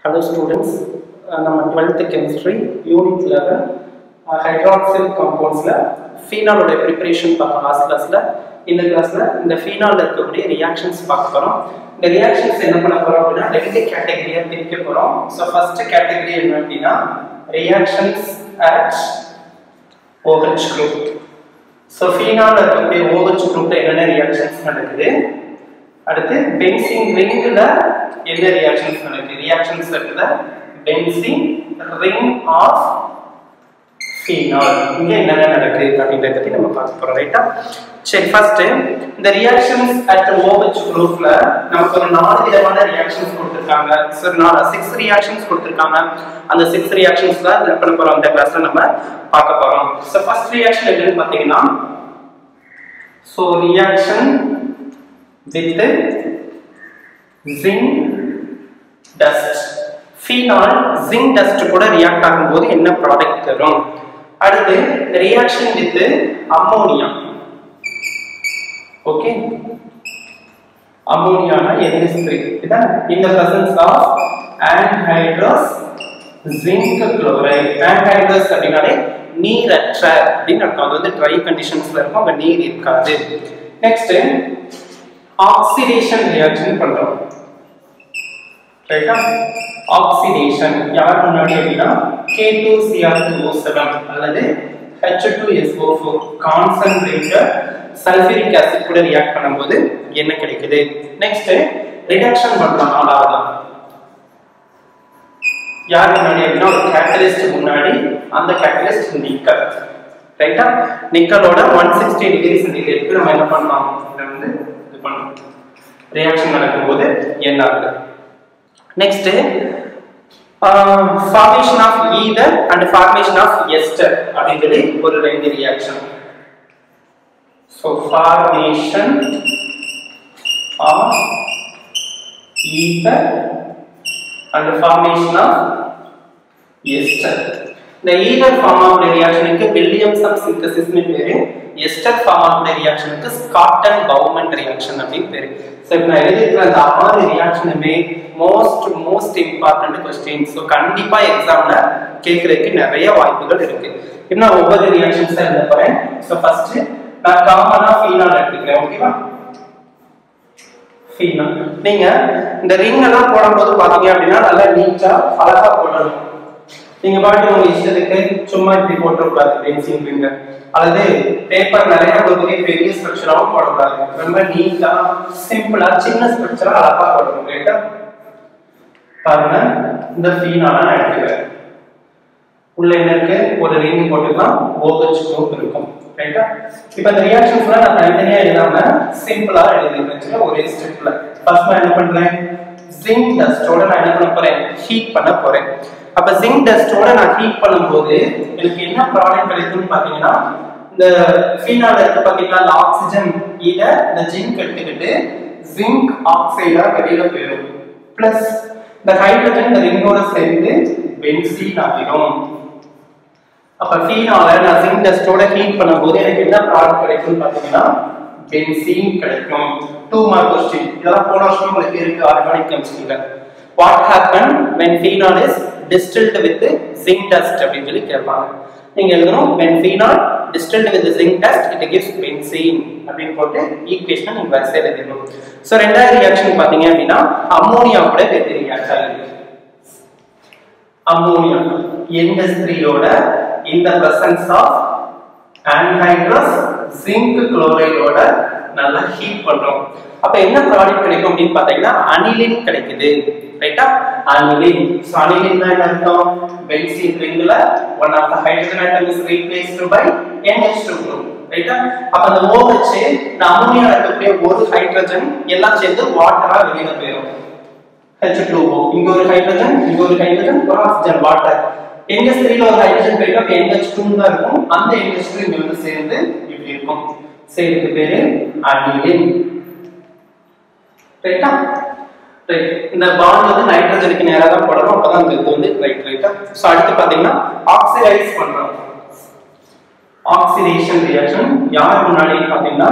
Hello students நம்ம twelfth chemistry unit level hydroxyl காம்பவுண்ட்ஸில் ஃபீனாலோட ப்ரிப்பரேஷன் பார்த்தோம் லாஸ்ட் கிளாஸில் இந்த கிளாஸில் இந்த ஃபீனாலில் இருக்கக்கூடிய ரியாக்ஷன்ஸ் பார்க்க போகிறோம் இந்த ரியாக்ஷன்ஸ் என்ன பண்ண போகிறோம் அப்படின்னா ரெண்டு கேட்டகரியாக பிரிக்க போகிறோம் ஸோ ஃபர்ஸ்ட் கேட்டகரி என்ன அப்படின்னா reactions at OH group so phenol இருக்கக்கூடிய OH குரூப்ல என்னென்ன ரியாக்ஷன்ஸ் நடக்குது அடுத்து பென்சிங் ரிங்கில் எந்த ரியாக்ஷன்ஸ் நடக்குது ரியாக்ஷன்ஸ் இருக்குல்ல பென்சிங் ரிங் ஆஃப் ஃபீனால் இங்க என்னென்ன நடக்குது அப்படின்றத பத்தி நம்ம பார்க்க போறோம் ரைட்டா சரி ஃபர்ஸ்ட் இந்த ரியாக்ஷன்ஸ் அட் OH குரூப்ல நமக்கு ஒரு நாலு விதமான ரியாக்ஷன்ஸ் கொடுத்துருக்காங்க சார் நாலு சிக்ஸ் ரியாக்ஷன்ஸ் கொடுத்துருக்காங்க அந்த சிக்ஸ் ரியாக்ஷன்ஸ் தான் என்ன பண்ண போறோம் இந்த கிளாஸ்ல நம்ம பார்க்க போறோம் ஸோ ஃபர்ஸ்ட் ரியாக்ஷன் என்னன்னு பார்த்தீங்கன்னா so reaction with zinc dust phenol zinc dust கூட ரியாக்ட் ஆகும்போது என்ன ப்ராடக்ட் தரும் அடுத்து ரியாக்ஷன் வித் அம்மோனியா ஓகே அம்மோனியானா NH3 இதான் இந்த presence of anhydrous zinc chloride anhydrous அப்படினாலே நீரற்ற அப்படின்னு அர்த்தம் அது வந்து ட்ரை கண்டிஷன்ஸ்ல இருக்கும் அங்க நீர் இருக்காது நெக்ஸ்ட் ஆக்சிடேஷன் ரியாக்ஷன் பண்றோம் ரைட்டா ஆக்சிடேஷன் யார் முன்னாடி அப்படின்னா K2Cr2O7 அல்லது H2SO4 கான்சன்ட்ரேட்டட் சல்ஃபூரிக் ஆசிட் கூட ரியாக்ட் பண்ணும்போது என்ன கிடைக்குது நெக்ஸ்ட் ரிடக்ஷன் பண்றோம் நாலாவது யார் முன்னாடி அப்படின்னா ஒரு கேட்டலிஸ்ட் முன்னாடி அந்த கேட்டலிஸ்ட் நிக்கல் ரைட்டா நிக்கலோட ஒன் சிக்ஸ்டி டிகிரி சென்டிகிரேட்க்கு நம்ம என்ன பண்ணலாம் இதை வந்து இது பண்ணலாம் ரியாக்ஷன் நடக்கும்போது என்ன ஆகுது next formation of ether and formation of ester அப்படின்னு சொல்லி ஒரு ரெண்டு reaction so formation of ether and formation of ester இந்த ஈதர் ஃபார்ம் ஆஃப் ரியாக்ஷனுக்கு வில்லியம்சன் சிந்தசிஸ்னு பேரு எஸ்டர் ஃபார்ம் ஆஃப் ரியாக்ஷனுக்கு ஸ்காட்டன் பவுமன் ரியாக்ஷன் அப்படின்னு பேரு ஸோ இப்போ நான் எழுதியிருக்கிற அந்த ஆறு ரியாக்ஷனுமே most most important question so கண்டிப்பா எக்ஸாம்ல கேட்கறதுக்கு நிறைய வாய்ப்புகள் இருக்கு இப்போ நான் ஒவ்வொரு ரியாக்ஷன்ஸ் எழுத போறேன் ஸோ ஃபர்ஸ்ட் நான் காமனா ஃபீனால் எடுத்துக்கிறேன் ஓகேவா ஃபீனால் நீங்க இந்த ரிங் எல்லாம் போடும்போது பாத்தீங்க அப்படின்னா நல்லா நீட்டா அழகா போடணும் நீங்க பாட்டு உங்க இஷ்டத்துக்கு சும்மா இப்படி போட்டக்கூடாது பென்சில் ரிங்க அல்லது பேப்பர் நிறைய கொடுக்குறே பெரிய ஸ்ட்ரக்சராகவும் போடக்கூடாது ரொம்ப நீட்டா சிம்பிளா சின்ன ஸ்ட்ரக்சரா அழகா போடணும் ரைட்டா பாருங்க இந்த ஃபீனால நான் எடுத்துக்கிறேன் உள்ள என்ன இருக்கு ஒரு ரிங் போட்டுக்கலாம் OH குரூப் இருக்கும் ரைட்டா இப்போ இந்த ரியாக்ஷன்ஸ்லாம் நான் தனித்தனியா எழுதாம சிம்பிளா எழுதிருக்கேன் ஒரே ஸ்டெப்ல ஃபர்ஸ்ட் நான் என்ன பண்றேன் ஜிங்க் டஸ்டோட நான் என்ன பண்ண போறேன் ஹீட் பண்ண போறேன் அப்ப ஜிங்க் டஸ்டோட நான் ஹீட் பண்ணும்போது எனக்கு என்ன ப்ராடக்ட் கிடைக்கும்னு பாத்தீங்கன்னா இந்த ஃபீனால் இருக்கு பாத்தீங்களா அந்த ஆக்சிஜன் இத இந்த ஜிங்க் எடுத்துக்கிட்டு ஜிங்க் ஆக்சைடா வெளியில போயிடும் பிளஸ் இந்த ஹைட்ரஜன் இந்த ரிங்கோட சேர்ந்து பென்சீன் ஆகிடும் அப்ப ஃபீனால நான் ஜிங்க் டஸ்டோட ஹீட் பண்ணும்போது எனக்கு என்ன ப்ராடக்ட் கிடைக்கும்னு பாத்தீங்கன்னா பென்சீன் கிடைக்கும் டூ மார்க் கொஸ்டின் இதெல்லாம் போன வருஷம் உங்களுக்கு இருக்கு ஆர்கானிக் கெமிஸ்ட்ரியில what happen when phenol is distilled with zinc dust அப்படின்னு சொல்லி கேட்பாங்க நீங்க எழுதணும் when phenol distilled with zinc dust it gives benzene அப்படின்னு போட்டு ஈக்குவேஷன் நீங்க வரிசையில் எழுதணும் ஸோ ரெண்டாவது ரியாக்ஷன் பாத்தீங்க அப்படின்னா அம்மோனியா கூட வெற்றி ரியாக்ட் ஆகுது அம்மோனியா NH3யோட இந்த பிரசன்ஸ் ஆஃப் anhydrous zinc chlorideோட நல்லா ஹீட் பண்றோம் அப்ப என்ன ப்ராடக்ட் கிடைக்கும் அப்படின்னு பாத்தீங்கன்னா அனிலின் கிடைக்குது ரைட்டா அனிலின் சோ அனிலின் என்ன அர்த்தம் பென்சீன் ரிங்ல one of the hydrogen atom is replaced by NH2 group ரைட்டா அப்ப அந்த OH இந்த அம்மோனியா இருக்கக்கூடிய ஒரு ஹைட்ரஜன் எல்லாம் சேர்ந்து வாட்டரா வெளியில போயிடும் H2O இங்க ஒரு ஹைட்ரஜன் இங்க ஒரு ஹைட்ரஜன் ஒரு ஆக்சிஜன் வாட்டர் NH3 ல ஒரு ஹைட்ரஜன் போயிட்டு அப்ப NH2 தான் இருக்கும் அந்த NH2 இங்க வந்து சேர்ந்து இப்படி இருக்கும் சேர்ந்து பேரு அனிலின் ரைட்டா ரைட் இந்த பாண்ட் வந்து நைட்ரஜனுக்கு நேரா தான் போடணும் அப்பதான் இந்த இது வந்து ரைட் ரைட்டா சோ அடுத்து பாத்தீங்கன்னா ஆக்சிடைஸ் பண்றோம் ஆக்சிடேஷன் ரியாக்ஷன் யார் முன்னாடி பாத்தீங்கன்னா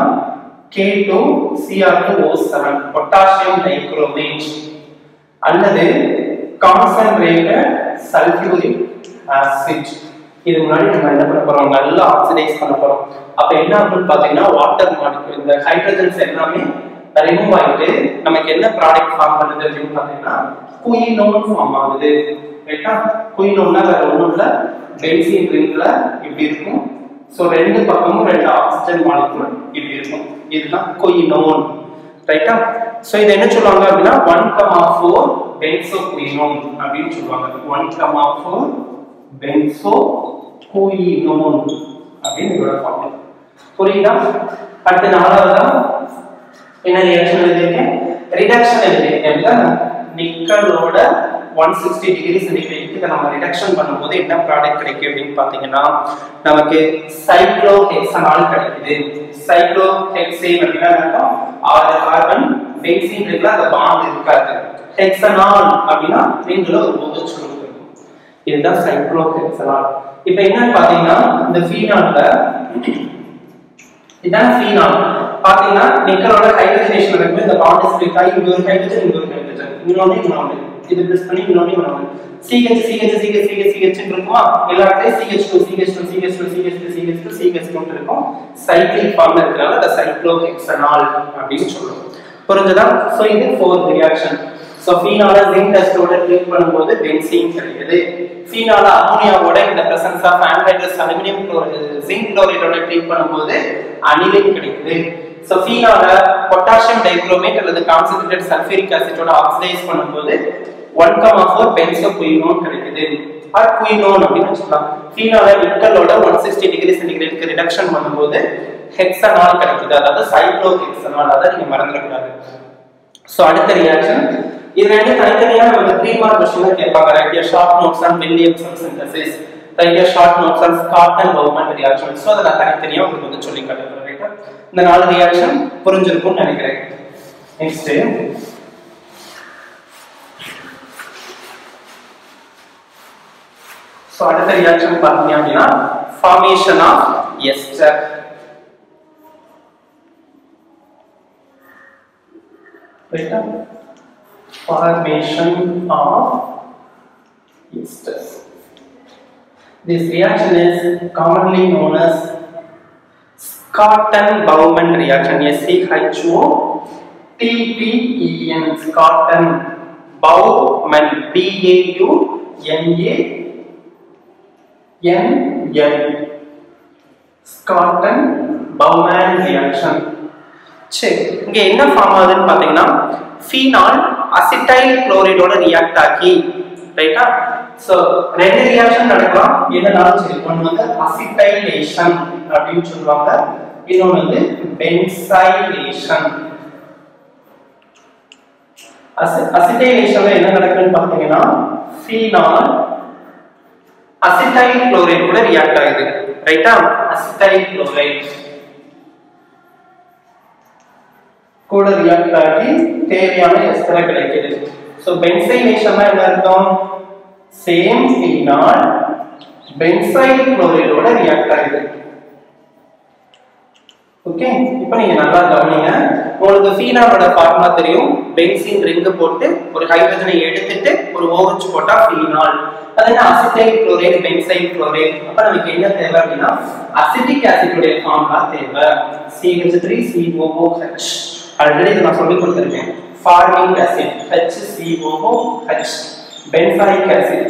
K2Cr2O7 பொட்டாசியம் டைக்ரோமேட் அல்லது கான்சன்ட்ரேட்டட் சல்ஃபியூரிக் ஆசிட் இது முன்னாடி நம்ம என்ன பண்ண போறோம் நல்லா ஆக்சிடைஸ் பண்ண போறோம் அப்ப என்ன ஆகும்னு பாத்தீங்கன்னா வாட்டர் மாலிக்யூல் இந்த ஹைட்ரஜன்ஸ் எல்லாமே ரிமூவ் ஆயிட்டு நமக்கு என்ன ப்ராடக்ட் ஃபார்ம் பண்ணுது அப்படின்னு பாத்தீங்கன்னா குயினோன் ஃபார்ம் ஆகுது ரைட்டா குயினோன்னா வேற ஒண்ணும் இல்ல பென்சீன் ரிங்ல இப்படி இருக்கும் சோ ரெண்டு பக்கமும் ரெண்டு ஆக்சிஜன் மாலிக்யூல் இப்படி இருக்கும் இதுதான் குயினோன் ரைட்டா சோ இது என்ன சொல்லுவாங்க அப்படின்னா one comma four benzoquinone அப்படின்னு சொல்லுவாங்க one comma four benzoquinone அப்படின்னு இதோட ஃபார்முலா புரியுதா அடுத்து நாலாவதா என்ன ரியாக்ஷன் எழுதியிருக்கேன் ரிடக்ஷன் எழுதியிருக்கேன் அப்படிதான் நிக்கலோட ஒன் சிக்ஸ்டி டிகிரி சென்டிகிரேட் நம்ம ரிடக்ஷன் பண்ணும்போது என்ன ப்ராடக்ட் கிடைக்கும் அப்படின்னு பார்த்தீங்கன்னா நமக்கு சைக்ளோ ஹெக்சனால் கிடைக்குது சைக்ளோ ஹெக்சேன் அப்படின்னா அர்த்தம் ஆறு கார்பன் பென்சீன் இருக்குல்ல அந்த பாண்ட் இருக்காது ஹெக்சனால் அப்படின்னா ரிங்ல ஒரு OH group இருக்கும் இதுதான் சைக்ளோ ஹெக்சனால் இப்போ என்னன்னு பார்த்தீங்கன்னா இந்த ஃபீனால்ல இதான் ஃபீனால் பாத்தீங்கன்னா நிக்கலோட ஹைட்ரஜனேஷன் நடக்கும்போது இந்த பாண்ட் ஸ்ப்ளிட் ஆகி இங்க ஒரு ஹைட்ரஜன் இங்க ஒரு ஹைட்ரஜன் இன்னொன்னு இன்னொன்னு இது ப்ளஸ் பண்ணி இன்னொன்னு இன்னொன்னு CH CH CH CH CH இருக்குமா எல்லா இடத்துலயும் CH2 CH2 CH2 CH2 CH2 CH2 இருக்கும் சைக்ளிக் ஃபார்ம்ல இருக்கனால அத சைக்ளோஹெக்சனால் அப்படின்னு சொல்றோம் புரிஞ்சதா சோ இது ஃபோர்த் ரியாக்ஷன் சோ ஃபீனால ஜிங்க் டெஸ்டோட ட்ரீட் பண்ணும்போது பென்சீன் கிடைக்குது ஃபீனால அமோனியாவோட இந்த presence of anhydrous aluminium chloride zinc குளோரைடோட ட்ரீட் பண்ணும்போது அனிலின் கிடைக்குது சோ ஃபீனால பொட்டாசியம் டைக்ரோமேட் அல்லது கான்சென்ட்ரேட்டட் சல்ஃபியூரிக் ஆசிட்டோட ஆக்சிடைஸ் பண்ணும்போது 1,4 பென்சோ குயினோன் கிடைக்குது ஆர் குயினோன் அப்படின்னு சொல்லலாம் ஃபீனால நிக்கலோட 160 டிகிரி சென்டிகிரேட்க்கு ரிடக்ஷன் பண்ணும்போது ஹெக்ஸனால் கிடைக்குது அதாவது சைக்ளோ ஹெக்ஸனால் அதை நீங்க மறந்துடக்கூடாது சோ அடுத்த ரியாக்ஷன் இது ரெண்டு தனித்தனியா நம்ம த்ரீ மார்க் கொஸ்டின்ல கேட்பாங்க write a short notes on Williamson synthesis write a short notes on Scott and Baumann reaction so அதை நான் தனித்தனியா உங்களுக்கு வந்து சொல்லி காட்டுறேன் ரைட்டா இந்த நாலு ரியாக்ஷன் புரிஞ்சிருக்கும்னு நினைக்கிறேன் நெக்ஸ்ட் சோ அடுத்த ரியாக்ஷன் பாத்தீங்க அப்படின்னா ஃபார்மேஷன் ஆஃப் எஸ்டர் ரைட்டா formation of esters. This reaction is commonly known as Scotton-Bowman reaction. S-C-H-O T-T-E-N Scotton Bowman B-A-U-M-A-N-N Scotton-Bowman reaction. சரி இங்க என்ன ஃபார்ம் ஆகுதுன்னு பாத்தீங்கன்னா ஃபீனால் அசிட்டைல் குளோரைடோட ரியாக்ட் ஆகி ரைட்டா சோ ரெண்டு ரியாக்ஷன் நடக்கலாம் என்னனாலும் சரி ஒன்னு வந்து அசிட்டைலேஷன் அப்படின்னு சொல்லுவாங்க இன்னொன்னு வந்து பென்சைலேஷன் அசிட்டைலேஷன்ல என்ன நடக்குதுன்னு பாத்தீங்கன்னா ஃபீனால் அசிட்டைல் குளோரைட் கூட ரியாக்ட் ஆகுது ரைட்டா அசிட்டைல் குளோரைட் கூட ரியாக்ட் ஆகி தேவையான எஸ்டரை கிடைக்குது ஸோ பென்சைலேஷன்னா என்ன அர்த்தம் சேம் ஃபீனால் பென்சைல் குளோரைடோட ரியாக்ட் ஆகுது ஓகே இப்போ நீங்க நல்லா கவனிங்க உங்களுக்கு ஃபீனாலோட ஃபார்முலா தெரியும் பென்சீன் ரிங் போட்டு ஒரு ஹைட்ரஜனை எடுத்துட்டு ஒரு OH போட்டா ஃபீனால் அது என்ன அசிட்டைல் குளோரைடு பென்சைல் குளோரைடு அப்ப நமக்கு என்ன தேவை அப்படின்னா அசிட்டிக் ஆசிட்டுடைய ஃபார்முலா தேவை CH3COOH ஆல்ரெடி இதை நான் சொல்லி கொடுத்துருக்கேன் formic acid HCOOH benzoic acid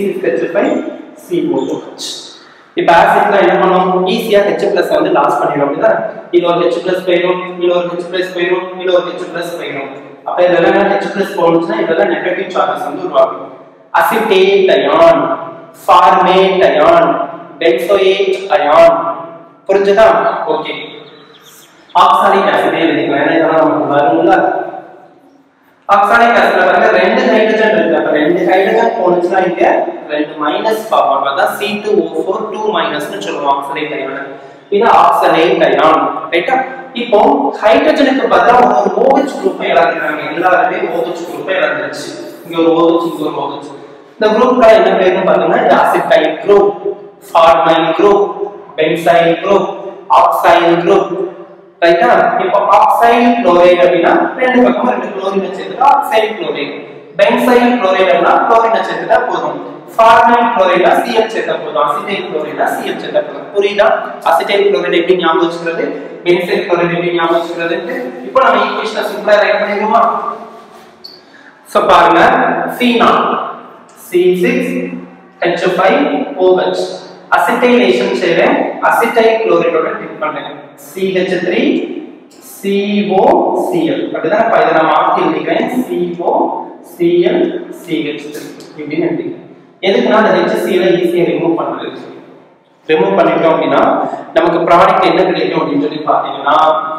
C6H5COOH இப்போ ஆசிட்ல என்ன பண்ணும் ஈஸியா H பிளஸ் வந்து லாஸ் பண்ணிடும் அப்படின்னா இது ஒரு H பிளஸ் போயிடும் இது ஒரு H பிளஸ் போயிடும் இது ஒரு H பிளஸ் போயிடும் அப்ப இதெல்லாம் H பிளஸ் போனுச்சுன்னா இதெல்லாம் நெகட்டிவ் சார்ஜஸ் வந்து உருவாகும் acetate ion formate ion benzoate ion புரிஞ்சுதா ஓகே ஆக்சாலிக் ஆசிடே எழுதிக்கலாம் ஏன்னா இதெல்லாம் நமக்கு வரும்ல ஆக்சாலிக் ஆசிட்ல பாருங்க ரெண்டு ஹைட்ரஜன் இருக்கு அப்ப ரெண்டு ஹைட்ரஜன் போனுச்சுன்னா இங்க ரெண்டு மைனஸ் ஃபார்ம் அதான் C2O4 2 மைனஸ்னு சொல்லுவோம் ஆக்சலேட் அயான் இது ஆக்சலேட் அயான் ரைட்டா இப்போ ஹைட்ரஜனுக்கு பதிலா ஒரு OH குரூப்பை இழந்துறாங்க எல்லாருமே OH குரூப்பை இழந்துருச்சு இங்க ஒரு OH இங்க ஒரு OH இந்த குரூப்ல என்ன பேருன்னு பாத்தீங்கன்னா இது acetyl group formyl group benzyl group oxyl group ரைட்டா இப்போ ஆக்சைல் குளோரைடு அப்படின்னா ரெண்டு பக்கமும் ரெண்டு குளோரின் வச்சிருக்கு ஆக்சைல் குளோரைடு பென்சைல் குளோரைடுனா குளோரினை சேர்த்துட்டா போதும் ஃபார்மைல் குளோரைடா சிஎல் சேர்த்தா போதும் அசிட்டைல் குளோரைடா சிஎல் சேர்த்தா போதும் புரியுதா அசிட்டைல் குளோரைடு எப்படி ஞாபகம் வச்சுக்கிறது பென்சைல் குளோரைடு எப்படி ஞாபகம் வச்சுக்கிறது இப்போ நம்ம ஈக்குவேஷனை சிம்பிளா ரைட் பண்ணிடுவோமா சோ பாருங்க ஃபீனால் C6H5OH அசிட்டைலேஷன் செய்றேன் அசிட்டைல் குளோரைடோட டிப் பண்றேன் CH3 COCl அப்படிதான் இப்ப இதை நான் மாத்தி எழுதிக்கிறேன் COCl CH3 இப்படின்னு எழுதிக்கிறேன் எதுக்குன்னா அந்த HCl ஈஸியா ரிமூவ் பண்றது ரிமூவ் பண்ணிட்டோம் அப்படின்னா நமக்கு ப்ராடக்ட் என்ன கிடைக்கும் அப்படின்னு சொல்லி பாத்தீங்கன்னா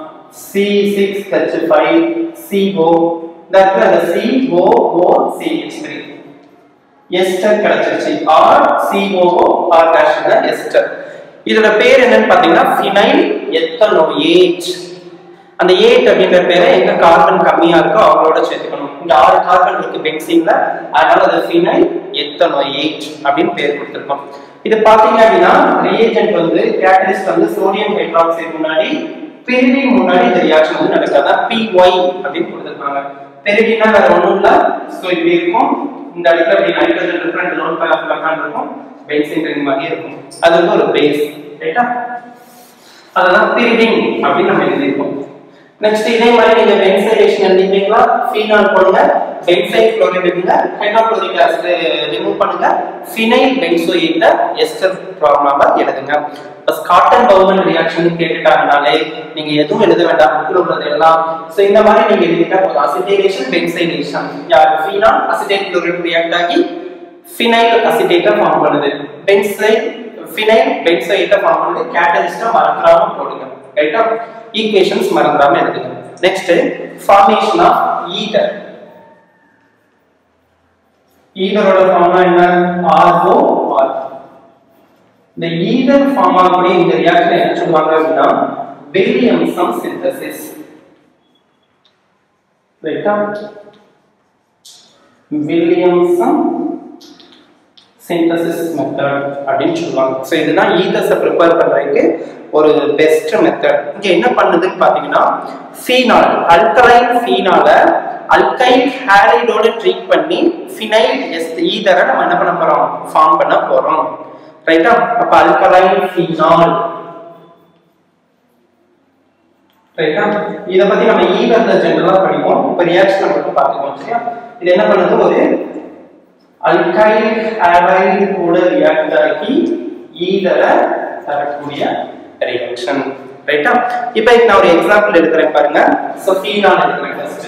C6H5CO இந்த இடத்துல அந்த COOCH3 எஸ்டர் கிடைச்சிருச்சு R COO R dash ester இதோட பேர் என்னன்னு பாத்தீங்கன்னா ஃபினைல் எத்தனோயேட் அந்த ஏட் அப்படின்ற பேரை எங்க கார்பன் கம்மியா இருக்கோ அவங்களோட சேர்த்துக்கணும் இந்த ஆறு கார்பன் இருக்கு பென்சீன்ல அதனால அது ஃபினைல் எத்தனோயேட் அப்படின்னு பேர் கொடுத்திருக்கோம் இது பாத்தீங்க அப்படின்னா ரியேஜென்ட் வந்து கேட்டலிஸ்ட் வந்து சோடியம் ஹைட்ராக்சைடு முன்னாடி பெரிடின் முன்னாடி இந்த ரியாக்ஷன் வந்து நடக்காது PY அப்படின்னு கொடுத்திருக்காங்க பெரிடினா வேற ஒண்ணும் இல்ல சோ இப்படி இருக்கும் இந்த இடத்துல இப்படி nitrogen different lone pair of லக்கான் இருக்கும் பென்சீன் ரிங் மாதிரி இருக்கும் அது வந்து ஒரு பேஸ் ரைட்டா அதெல்லாம் பிரிடிங் அப்படின்னு நம்ம எழுதியிருக்கோம் நெக்ஸ்ட் இதே மாதிரி நீங்க பென்சைலேஷன் எழுதிட்டீங்களா ஃபீனால் போடுங்க பென்சைல் குளோரைட் எடுங்க ஹைட்ரோகுளோரிக் ஆசிட் ரிமூவ் பண்ணுங்க ஃபினைல் பென்சோயேட்ட எஸ்டர் ஃபார்முலாவா எழுதுங்க இப்போ காட்டன் பவுமன் ரியாக்ஷன் கேட்டுட்டாங்கனாலே நீங்க எதுவும் எழுத வேண்டாம் புக்கில் உள்ளது எல்லாம் ஸோ இந்த மாதிரி நீங்க எழுதிட்டா போதும் அசிட்டேஷன் பென்சைலேஷன் யார் ஃபீனால் அசிட்டேட் குளோரைட் ரியாக்ட் ஆகி ஃபினைல் அசிட்டேட்டை ஃபார்ம் பண்ணுது பென்சைல் ஃபினைல் பென்சோயேட்டை ஃபார்ம் பண்ணுது கேட்டலிஸ்டா மறந்துடாம போடுங்க ரைட்டா ஈக்குவேஷன்ஸ் மறந்துடாம எழுதுங்க நெக்ஸ்ட் ஃபார்மேஷன் ஆஃப் ஈதர் ஈதரோட ஃபார்முலா என்ன ஆர்ஓ ஆர் இந்த ஈதர் ஃபார்ம் ஆகக்கூடிய இந்த ரியாக்ஷன் என்ன சொல்லுவாங்க அப்படின்னா வில்லியம்சம் சிந்தசிஸ் ரைட்டா வில்லியம்சம் சிந்தசிஸ் மெத்தட் அப்படின்னு சொல்லுவாங்க ஸோ இதுதான் ஈதஸை ப்ரிப்பேர் பண்ணுறதுக்கு ஒரு பெஸ்ட் மெத்தட் இங்கே என்ன பண்ணுதுன்னு பார்த்தீங்கன்னா ஃபீனால் அல்கலைன் ஃபீனால அல்கைல் ஹேரைடோட ட்ரீட் பண்ணி ஃபினைல் எஸ் ஈதரை நம்ம என்ன பண்ண போறோம் ஃபார்ம் பண்ண போறோம் ரைட்டா அப்ப அல்கலைன் ஃபீனால் ரைட்டா இத பத்தி நம்ம ஈதர்ல ஜெனரலா படிப்போம் இப்ப ரியாக்ஷன் மட்டும் பார்த்துக்கோம் சரியா இது என்ன பண்ணுது ஒரு அல்கைல் ஹேரைடு கூட ரியாக்ட் ஆகி ஈதரை தரக்கூடிய ரியாக்ஷன் ரைட்டா இப்போ இதுக்கு நான் ஒரு எக்ஸாம்பிள் எடுக்கிறேன் பாருங்க ஸோ ஃபீனால் எடுக்கிறேன் ஃபர்ஸ்ட்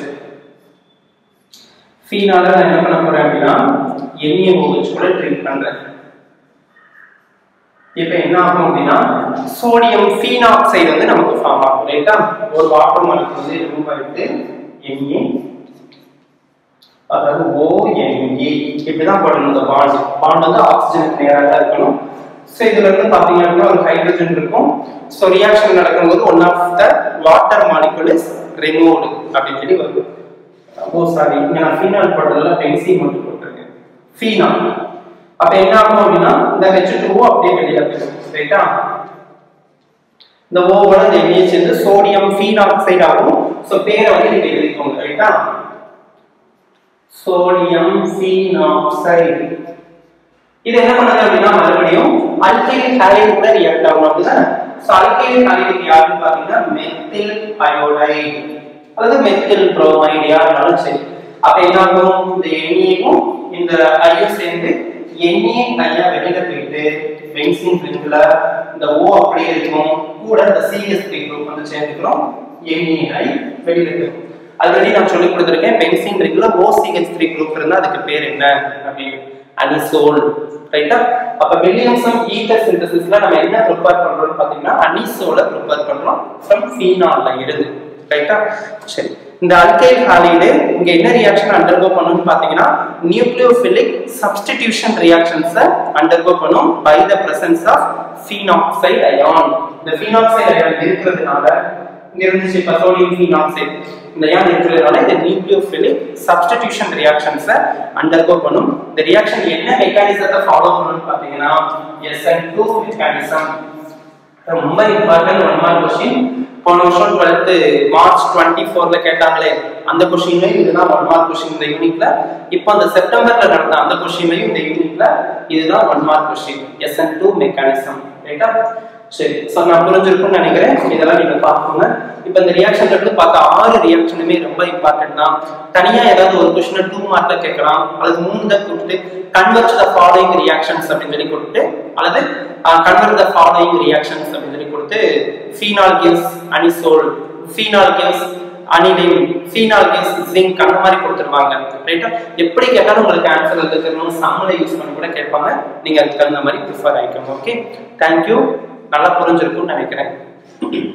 ஃபீனால நான் என்ன பண்ண போறேன் அப்படின்னா NaOH கூட ட்ரீட் பண்றேன் இப்போ என்ன ஆகும் அப்படின்னா சோடியம் ஃபீனாக்சைடு வந்து நமக்கு ஃபார்ம் ஆகும் ரைட்டா ஒரு வாட்டர் மாலிகூல் வந்து ரிமூவ் ஆயிட்டு Na அதாவது ONA இப்படிதான் போடணும் இந்த பாண்ட் பாண்ட் வந்து ஆக்சிஜனுக்கு நேராக தான் இருக்கணும் ஸோ இதுல இருந்து பாத்தீங்க அப்படின்னா ஒரு ஹைட்ரஜன் இருக்கும் ஸோ ரியாக்ஷன் நடக்கும்போது one of the water molecule is removed அப்படின்னு சொல்லி வருது ஓ சாரி இங்க நான் ஃபீனால் போடுறதுல பென்சின் மட்டும் போட்டிருக்கேன் ஃபீனால் அப்ப என்ன ஆகும் அப்படின்னா இந்த ஹெச் டூ அப்படியே வெளியில போயிடும் ரைட்டா இந்த ஓவோட இந்த எண்ணெயை சேர்ந்து சோடியம் ஃபீனாக்சைடு ஆகும் ஸோ பேரை வந்து நீங்க எழுதிக்கோங்க ரைட்டா சோடியம் ஃபீனாக்சைடு இது என்ன பண்ணுது அப்படின்னா மறுபடியும் அல்கைல் ஹாலைடு கூட ரியாக்ட் ஆகும் அப்படிதானே ஸோ அல்கைல் ஹாலைடுக்கு யாருன்னு பார்த்தீங்கன்னா மெத்தில் அயோடைடு அல்லது மெத்தில் புரோமைடு யாருனாலும் சரி அப்ப என்ன ஆகும் இந்த எண்ணெயும் இந்த ஐயும் சேர்ந்து எண்ணெயை ஐயா வெளியில போயிட்டு பென்சின் ரிங்ல இந்த ஓ அப்படியே இருக்கும் கூட இந்த சிஎஸ் த்ரீ குரூப் வந்து சேர்ந்துக்கிறோம் எண்ணெய் வெளியில போயிடும் ஆல்ரெடி நான் சொல்லி கொடுத்துருக்கேன் பென்சின் ரிங்ல ஓ சிஹெச் த்ரீ குரூப் இருந்தா அதுக்கு பேர் என்ன அப்படின்னு அனிசோல் ரைட்டா அப்ப வில்லியம்சன் ஈதர் சிந்தசிஸ்ல நம்ம என்ன ப்ரிப்பேர் பண்றோம்னு பாத்தீங்கன்னா அனிசோல ப்ரிப்பேர் பண்றோம் ஃப்ரம் ஃபீனால்ல இருந்து ரைட்டா சரி இந்த அல்கைல் ஹாலைடு இங்க என்ன ரியாக்ஷன் அண்டர்கோ பண்ணும்னு பாத்தீங்கன்னா நியூக்ளியோஃபிலிக் சப்ஸ்டிடியூஷன் ரியாக்ஷன்ஸை அண்டர்கோ பண்ணும் by the presence of phenoxide ion இந்த ஃபீனாக்சைடு அயான் இருக்கிறதுனால இங்க இருந்துச்சு இப்ப சோடியம் ஃபீனாக்சைடு இந்த அயான் இருக்கிறதுனால இந்த நியூக்ளியோஃபிலிக் சப்ஸ்டிடியூஷன் ரியாக்ஷன்ஸை அண்டர்கோ பண்ணும் இந்த ரியாக்ஷன் என்ன மெக்கானிசத்தை ஃபாலோ பண்ணும்னு பாத்தீங்கன்னா எஸ்என் டூ மெக்கானிசம் ரொம்ப இம்பார்ட்டன்ட் ஒன் மார்க் கொஸ்டின் போன வருஷம் டுவெல்த்து மார்ச் டுவெண்ட்டி ஃபோர்ல கேட்டாங்களே அந்த கொஸ்டின்லையும் இதுதான் ஒன் மார்க் கொஸ்டின் இந்த யூனிட்ல இப்போ அந்த செப்டம்பர்ல நடந்த அந்த கொஸ்டின்லையும் இந்த யூனிட்ல இதுதான் one mark question SN two mechanism ரைட்டா சரி ஸோ நான் புரிஞ்சிருக்கும்னு நினைக்கிறேன் இதெல்லாம் நீங்க பார்க்கோங்க இப்போ இந்த ரியாக்ஷன்ல இருந்து பார்த்த ஆறு ரியாக்ஷனுமே ரொம்ப இம்பார்ட்டன்ட் தான் தனியா ஏதாவது ஒரு கொஸ்டின் டூ மார்க்ல கேட்கலாம் அல்லது மூணு தான் கொடுத்துட்டு கன்வெர்ட் த ஃபாலோயிங் ரியாக்ஷன்ஸ் அப்படின்னு சொல்லி கொடுத்து அல்லது கன்வெர்ட் த ஃபாலோயிங் ரியாக்ஷன்ஸ் அப்படின்னு சொல்லி கொடுத்து phenol gives anisole phenol gives aniline phenol gives zinc அந்த மாதிரி கொடுத்துருவாங்க ரைட்டா எப்படி கேட்டாலும் உங்களுக்கு ஆன்சர் எழுதுக்கணும் சம்மளை யூஸ் பண்ணி கூட கேட்பாங்க நீங்க அதுக்கு தகுந்த மாதிரி ப்ரிஃபர் ஆகிக்கோங்க ஓகே தேங்க்யூ நல்லா புரிஞ்சிருக்கும்னு நினைக்கிறேன்